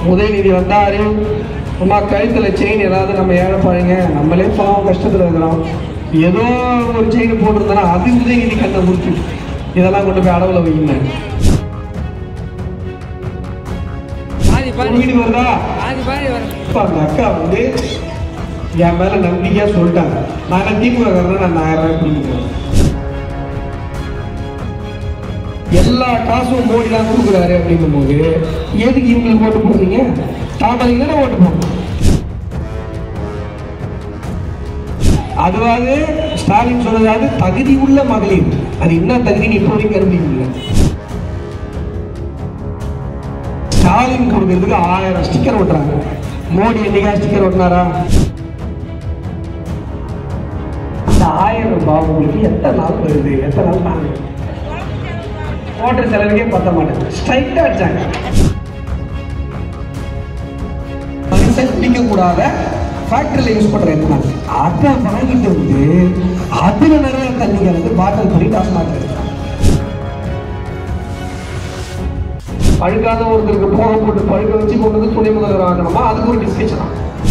உதயநிதி வந்தாரு அம்மா கழுத்துல செயின் ஏதாவது நம்ம ஏழைப்பாருங்க நம்மளே பாவம் கஷ்டத்துல இருக்கிறோம் ஏதோ ஒரு செயின் போட்டிருந்தோன்னா அது உதயநிதி கண்ணை உறுத்தி இதெல்லாம் கொண்டு போய் அளவில் வைங்க பாதி பாதி வீடு வருதா பாதி பாதி வரும் இப்போ அந்த அக்கா வந்து என் மேல நம்பிக்கையா சொல்லிட்டாங்க நான் திமுக காரன் நான் ஆயிரம் ரூபாய் பிடிக்கிறேன் எல்லா காசும் மோடி தான் கொடுக்குறாரு அப்படிங்கும் போது எதுக்கு இவங்களுக்கு ஓட்டு போடுறீங்க தாமரைக்கு தானே ஓட்டு போடணும் அதுவாது ஸ்டாலின் சொன்னதாவது தகுதி உள்ள மகளிர் அது என்ன தகுதின்னு இப்போ வரைக்கும் கண்டுபிடிக்கல ஸ்டாலின் கொடுக்கறதுக்கு ஆயிரம் ஸ்டிக்கர் ஒட்டுறாங்க மோடி என்னைக்கா ஸ்டிக்கர் ஒட்டினாரா இந்த ஆயிரம் ரூபாய் உங்களுக்கு எத்தனை நாள் வருது எத்தனை நாள் தாங்க ஓட்டுற செலவுக்கே பத்த மாட்டேங்குது ஸ்ட்ரைட்டாக அடிச்சாங்க மனுஷன் பிடிக்க கூடாத ஃபேக்டரியில் யூஸ் பண்ணுற என்ன அதை வாங்கிட்டு வந்து அதில் நிறைய தண்ணி கலந்து பாட்டில் பண்ணி டாஸ்மாக் எடுக்கிறாங்க பழுக்காத ஒருத்தருக்கு போக போட்டு பழுக்க வச்சு கொண்டு வந்து துணை முதல்வர் ஆகணுமா அதுக்கு ஒரு டிஸ்கஷனா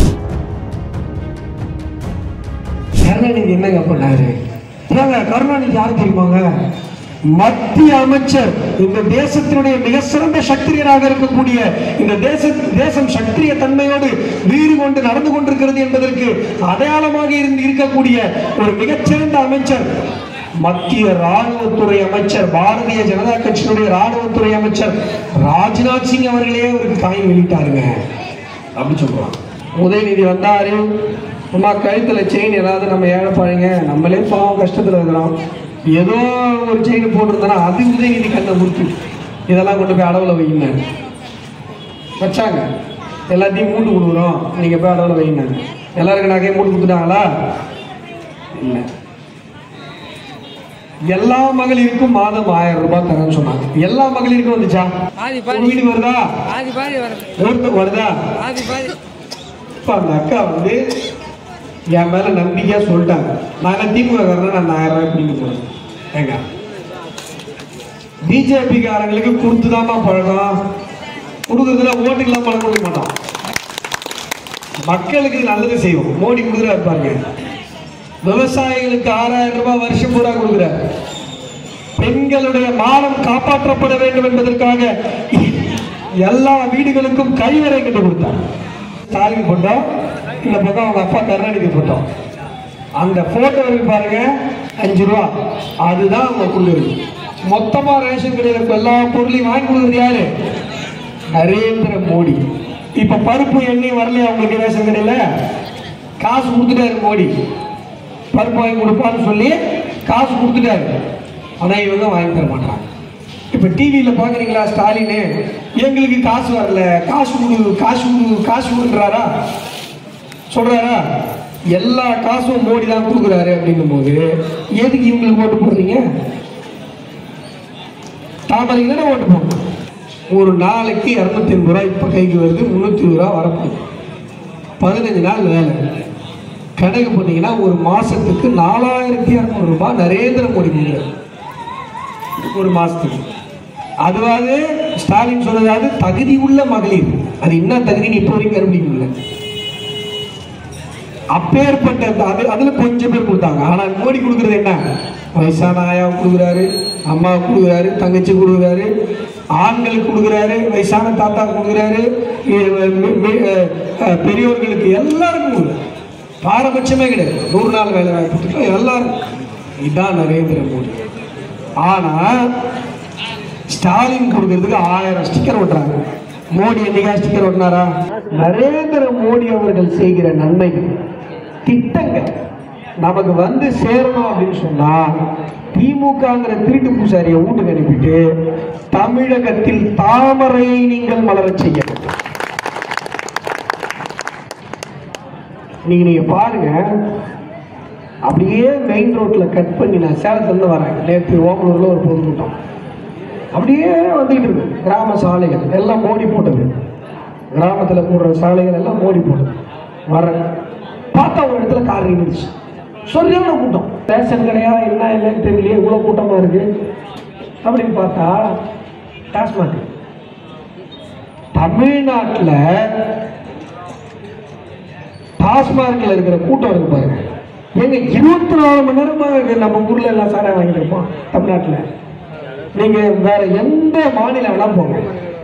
கருணாநிதி என்னங்க பண்ணாரு ஏங்க கருணாநிதி யாரு தெரியுமாங்க மத்திய அமைச்சர் இந்த தேசத்தினுடைய மிக சிறந்த சக்திரியராக இருக்கக்கூடிய இந்த தேச தேசம் சக்திரிய தன்மையோடு வீறு கொண்டு நடந்து கொண்டிருக்கிறது என்பதற்கு அடையாளமாக இருந்து இருக்கக்கூடிய ஒரு மிகச்சிறந்த அமைச்சர் மத்திய ராணுவத்துறை அமைச்சர் பாரதிய ஜனதா கட்சியினுடைய ராணுவத்துறை அமைச்சர் ராஜ்நாத் சிங் அவர்களே அவருக்கு காய் வெளியிட்டாருங்க அப்படி சொல்றான் உதயநிதி வந்தாரு அம்மா கழுத்துல செயின் ஏதாவது நம்ம ஏழைப்பாருங்க நம்மளே பாவம் கஷ்டத்துல இருக்கிறோம் ஏதோ ஒரு செயின் போட்டிருந்தோன்னா அது உதயநிதி கண்ணை உறுத்தி இதெல்லாம் கொண்டு போய் அளவில் வைங்க வச்சாங்க எல்லாத்தையும் மூட்டு கொடுக்குறோம் நீங்க போய் அளவில் வைங்க எல்லாருக்கும் நகையை மூட்டு கொடுத்துட்டாங்களா இல்லை எல்லா மகளிருக்கும் மாதம் ஆயிரம் ரூபாய் தரேன்னு சொன்னாங்க எல்லா மகளிருக்கும் வந்துச்சா பாதி ஒரு பாதி வீடு வருதா பாதி பாதி வரும் ஒருத்தர் வருதா பாதி பாதி இப்போ அந்த அக்கா வந்து என் மேல நம்பிக்கையா சொல்லிட்டாங்க நான் திமுக காரன் நான் ஆயிரம் ரூபாய் பிடிக்க போறேன் ஏங்க பிஜேபி காரங்களுக்கு கொடுத்துதாம்மா பழக்கம் கொடுக்குறதுல ஓட்டுக்கெல்லாம் பழக்கம் கொடுக்க மாட்டோம் மக்களுக்கு நல்லது செய்வோம் மோடி கொடுக்குறாரு பாருங்க விவசாயிகளுக்கு ஆறாயிரம் ரூபாய் வருஷம் பூரா கொடுக்குறாரு பெண்களுடைய மானம் காப்பாற்றப்பட வேண்டும் என்பதற்காக எல்லா வீடுகளுக்கும் கைவரை கட்டி கொடுத்தார் ஸ்டாலின் போட்டோம் இந்த பக்கம் அவங்க அப்பா கருணாநிதி போட்டோம் அந்த போட்டோ இருக்கு பாருங்க அஞ்சு ரூபா அதுதான் அவங்க கொடுக்குறது மொத்தமா ரேஷன் கடையில் இருக்க எல்லா பொருளையும் வாங்கி கொடுக்குறது யாரு நரேந்திர மோடி இப்ப பருப்பு எண்ணெய் வரலையா உங்களுக்கு ரேஷன் கடையில் காசு கொடுத்துட்டாரு மோடி பருப்பு வாங்கி கொடுப்பான்னு சொல்லி காசு கொடுத்துட்டாரு ஆனா இவங்க வாங்கி தர மாட்டாங்க இப்ப டிவியில பாக்குறீங்களா ஸ்டாலின் எங்களுக்கு காசு வரல காசு கொடு காசு கொடு காசு கொடுன்றாரா சொல்றாரா எல்லா காசும் மோடி தான் கொடுக்குறாரு அப்படிங்கும் போது எதுக்கு இவங்களுக்கு ஓட்டு போடுறீங்க தாமரைக்கு தானே ஓட்டு போடணும் ஒரு நாளைக்கு இரநூத்தி எண்பது ரூபா இப்போ கைக்கு வருது முந்நூற்றி இருபது ரூபா வரப்போகுது பதினஞ்சு நாள் வேலை கணக்கு பண்ணீங்கன்னா ஒரு மாசத்துக்கு நாலாயிரத்தி இரநூறு ரூபாய் நரேந்திர மோடி கொடுக்குறாரு ஒரு மாசத்துக்கு அதுவாது ஸ்டாலின் சொன்னதாவது தகுதி உள்ள மகளிர் அது என்ன தகுதின்னு இப்போ வரைக்கும் கண்டுபிடிக்கல அப்பேற்பட்ட அந்த- அது அதுல கொஞ்சம் பேர் கொடுத்தாங்க ஆனா மோடி கொடுக்கறது என்ன வயசான ஆயா கொடுக்குறாரு அம்மா கொடுக்குறாரு தங்கச்சி கொடுக்குறாரு ஆண்களுக்கு கொடுக்குறாரு வயசான தாத்தா கொடுக்குறாரு இ- மி- மி- அஹ் பெரியவர்களுக்கு எல்லாருக்கும் கொடுக்குறாரு பாரபட்சமே கிடையாது நூறு நாள் வேலை வாய்ப்பு திட்டம் எல்லாரும் இதான் நரேந்திர மோடி ஆனா ஸ்டாலின் கொடுக்கறதுக்கு ஆயிரம் ஸ்டிக்கர் ஒட்டுறாங்க மோடி என்னைக்கா ஸ்டிக்கர் ஒட்டினாரா நரேந்திர மோடி அவர்கள் செய்கிற நன்மைகள் திட்டங்கள் நமக்கு வந்து சேரணும் அப்படின்னு சொன்னா திமுகங்கிற திருட்டு பூசாரியை வீட்டுக்கு அனுப்பிட்டு தமிழகத்தில் தாமரையை நீங்கள் மலரச் செய்யணும் நீங்க நீங்க பாருங்க அப்படியே மெயின் ரோட்ல கட் பண்ணி நான் சேலத்துலேருந்து வரேன் நேற்று ஓமலூர்ல ஒரு பொதுக்கூட்டம் அப்படியே வந்துகிட்டு இருக்கு கிராம சாலைகள் எல்லாம் மோடி போட்டது கிராமத்தில் போடுற சாலைகள் எல்லாம் மோடி போட்டது வரேன் பார்த்தா ஒரு இடத்துல கார் நின்றுச்சு சரியான கூட்டம் ரேஷன் கடையா என்ன என்னன்னு தெரியலையே இவ்வளோ கூட்டமாக இருக்கு அப்படின்னு பார்த்தா டாஸ்மாக் தமிழ்நாட்டுல டாஸ்மார்க்ல இருக்கிற கூட்டம் இருக்கு பாருங்க எங்க இருபத்தி நாலு மணி நேரமா இருக்கு நம்ம ஊர்ல எல்லாம் சாராயம் வாங்கிட்டு இருப்போம் தமிழ்நாட்டுல நீங்க வேற எந்த மாநிலம் வேணா போங்க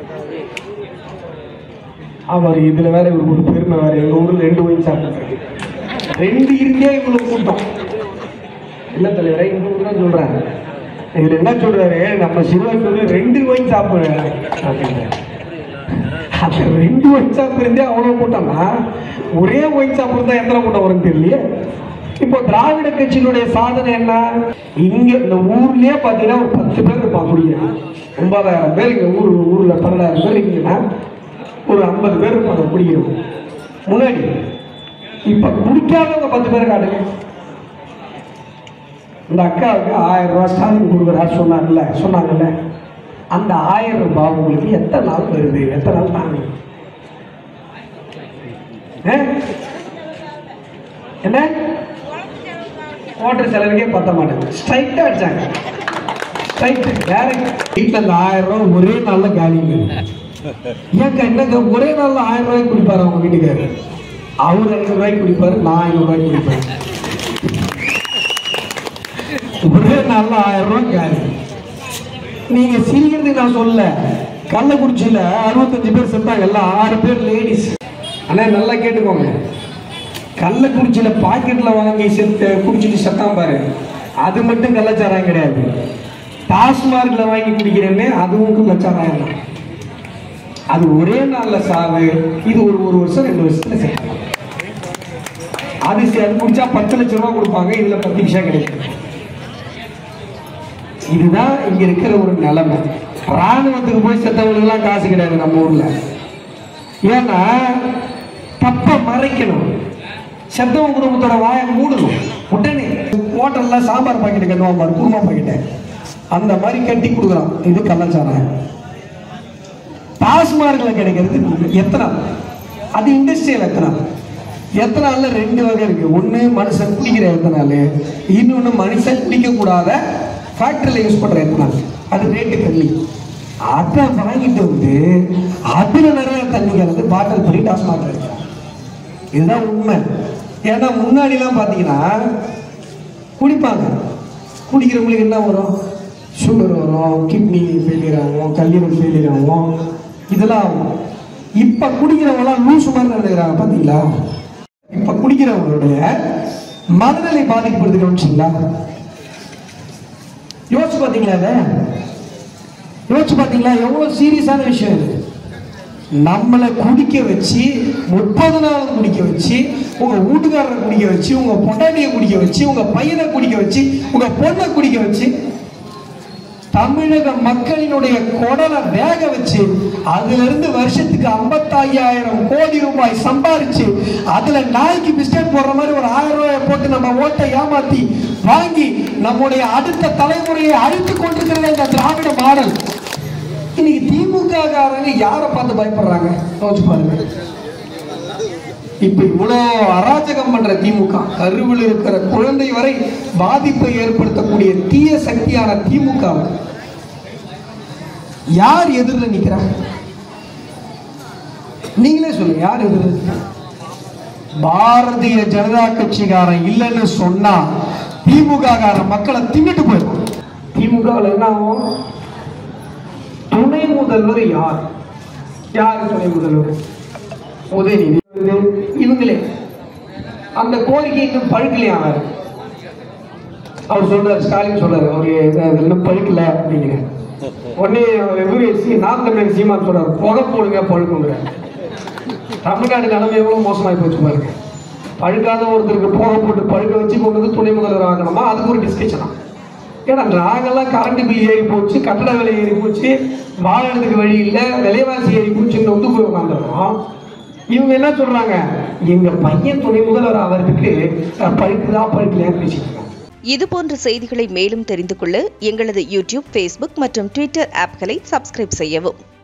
அவர் இதுல வேற இவருக்கு ஒரு பெருமை வேற எங்க ஊர்ல ரெண்டு ஒயின் சாப்பிட்டு ரெண்டு இருந்தே இவ்வளவு கூட்டம் இல்ல தலைவரே இந்த ஊர் தான் சொல்றேன் இதுல என்ன சொல்றாரு நம்ம சிவா சொல்லி ரெண்டு ஒயின் சாப்பிடுறேன் அப்படின்றாரு. அந்த ரெண்டு ஒயின் ஷாப் இருந்தே அவ்வளவு கூட்டம்னா ஒரே ஒயின் ஷாப் இருந்தா எத்தனை கூட்டம் வரும் தெரியலையே இப்போ திராவிட கட்சியினுடைய சாதனை என்ன இங்க இந்த ஊர்லயே பாத்தீங்கன்னா ஒரு பத்து பேர் இருப்பான் குடிக்கிறேன் ஒன்பதாயிரம் பேர் இங்க ஊர் ஊர்ல பன்னெண்டாயிரம் பேர் இருக்கீங்கன்னா ஒரு ஐம்பது பேர் இருப்பாங்க குடிக்கிறோம் முன்னாடி இப்ப குடிக்காதவங்க பத்து பேர் காட்டுங்க இந்த அக்காவுக்கு ஆயிரம் ரூபாய் ஸ்டாலின் கொடுக்குறா சொன்னாங்கல்ல சொன்னாங்கல்ல அந்த ஆயிரம் ரூபாய் உங்களுக்கு எத்தனை நாள் வருது எத்தனை நாள் தாங்க என்ன ஓட்டர் செலவுக்கே பத்த மாட்டேங்குது ஸ்ட்ரைட்டா அடிச்சாங்க ஸ்ட்ரைட் டேரக்ட் வீட்டில் அந்த ஆயிரம் ரூபாய் ஒரே நாள்ல காலிங்க ஏங்க என்னங்க ஒரே நாள்ல ஆயிரம் ரூபாய்க்கு குடிப்பாரு அவங்க வீட்டுக்காரு அவர் ஐநூறு ரூபாய்க்கு குடிப்பாரு நான் ஐநூறு ரூபாய்க்கு குடிப்பேன் ஒரே நாள்ல ஆயிரம் ரூபாய் காலி நீங்க சிரிக்கிறது நான் சொல்ல கள்ளக்குறிச்சியில அறுபத்தஞ்சு பேர் செத்தாங்க எல்லாம் ஆறு பேர் லேடிஸ் ஆனா நல்லா கேட்டுக்கோங்க கள்ளக்குறிச்சியில பாக்கெட்ல வாங்கி செத்து குடிச்சிட்டு செத்தான் பாரு அது மட்டும் கள்ளச்சாராயம் கிடையாது டாஸ்மார்க்ல வாங்கி குடிக்கிறேன்னு அதுவும் கள்ளச்சாராயம் தான் அது ஒரே நாள்ல சாவு இது ஒரு ஒரு வருஷம் ரெண்டு வருஷத்துல செத்து அது சரி, அது குடிச்சா பத்து லட்சம் ரூபாய் கொடுப்பாங்க இதுல பத்து நிமிஷம் கிடைக்கும் இதுதான் இங்க இருக்கிற ஒரு நிலைமை ராணுவத்துக்கு போய் செத்தவங்களுக்குலாம் காசு கிடையாது நம்ம ஊர்ல ஏன்னா தப்ப மறைக்கணும் செத்தவன் குடும்பத்தோட வாயை மூடணும் உடனே ஹோட்டல்ல சாம்பார் பாக்கெட் கட்டுவான் பாரு குருமா பாக்கெட்டை அந்த மாதிரி கட்டி கொடுக்குறான் இது கள்ளச்சாராயம் டாஸ்மார்க்ல கிடைக்கிறது எத்தனை அது இண்டஸ்ட்ரியல் எத்தனை எத்தனை நாள்ல ரெண்டு வகை இருக்கு ஒண்ணு மனுஷன் குடிக்கிற எத்தனால இன்னொன்னு மனுஷன் குடிக்க கூடாத ஃபேக்டரியில யூஸ் பண்ற எத்தனால் அது ரேட்டு கம்மி அதை வாங்கிட்டு வந்து அதுல நிறைய தண்ணி கலந்து பாட்டில் பண்ணி டாஸ்மார்க்ல இருக்கு இதுதான் உண்மை ஏன்னா முன்னாடிலாம் பார்த்தீங்கன்னா குடிப்பாங்க குடிக்கிறவங்களுக்கு என்ன வரும் சுகர் வரும் கிட்னி ஃபெயிலியர் ஆகும் கல்லீரல் ஃபெயிலியர் ஆகும் இதெல்லாம் ஆகும் இப்போ குடிக்கிறவங்கலாம் லூசு மாதிரி நடந்துக்கிறாங்க பார்த்தீங்களா இப்போ குடிக்கிறவங்களுடைய மனநிலை பாதிக்கப்படுது கவனிச்சிங்களா யோசிச்சு பார்த்தீங்களா இதை யோசிச்சு பார்த்தீங்களா எவ்வளோ சீரியஸான விஷயம் இது நம்மளை குடிக்க வச்சு முப்பது நாள் குடிக்க வச்சு உங்க வீட்டுக்காரரை குடிக்க வச்சு உங்க பொண்டாட்டியை குடிக்க வச்சு உங்க பையனை குடிக்க வச்சு உங்க பொண்ணை குடிக்க வச்சு தமிழக மக்களினுடைய குடலை வேக வச்சு அதுல இருந்து வருஷத்துக்கு 55000 கோடி ரூபாய் சம்பாரிச்சு அதுல நாய்க்கு பிஸ்கட் போடுற மாதிரி ஒரு ஆயிரம் ரூபாய் போட்டு நம்ம ஓட்டை ஏமாத்தி வாங்கி நம்முடைய அடுத்த தலைமுறையை அழித்து கொண்டிருக்கிற இந்த திராவிட மாடல் இன்னைக்கு திமுக காரங்க யாரை பார்த்து பயப்படுறாங்க யோசிச்சு பாருங்க இப்ப இவ்வளோ அராஜகம் பண்ற திமுக கருவில் இருக்கிற குழந்தை வரை பாதிப்பை ஏற்படுத்தக்கூடிய தீய சக்தியான திமுக யார் எதிரில் நிக்கிறா நீங்களே சொல்லுங்க யார் எதிரில் பாரதிய ஜனதா கட்சிக்காரன் இல்லைன்னு சொன்னா திமுக காரன் மக்களை தின்னுட்டு போயிடும் திமுக என்ன ஆகும் துணை முதல்வர் யார் யார் துணை முதல்வர் உதயநிதி இவங்களே அந்த கோரிக்கை இன்னும் பழுக்கலையா அவர் அவர் சொல்றாரு ஸ்டாலின் சொல்றாரு அவரு அது இன்னும் பழுக்கல அப்படிங்கிற உடனே இவரு சி நான் தமிழர் சீமான் சொல்றாரு புகை போடுங்க பழுக்குங்கிற தமிழ்நாடு நிலைமை எவ்வளவு மோசமாகி போச்சு பாருங்க பழுக்காத ஒருத்தருக்கு புகை போட்டு பழுக்க வச்சு கொண்டு வந்து துணை முதல்வர் ஆகணுமா அதுக்கு ஒரு டிஸ்கஷனா ஏன்னா நாங்கெல்லாம் கரண்ட் பில் ஏறி போச்சு கட்டட விலை ஏறி போச்சு வாழறதுக்கு வழி இல்லை விலைவாசி ஏறி போச்சுன்னு வந்து போய் உட்காந்துருக்கோம் இவங்க என்ன சொல்றாங்க எங்க பையன் துணை முதல்வர் அவருக்கு பழுக்குதா பழுக்கலையான்னு பேசிட்டு இருக்காங்க இதுபோன்ற செய்திகளை மேலும் தெரிந்து கொள்ள எங்களது யூடியூப் ஃபேஸ்புக் மற்றும் ட்விட்டர் ஆப்களை சப்ஸ்கிரைப் செய்யவும்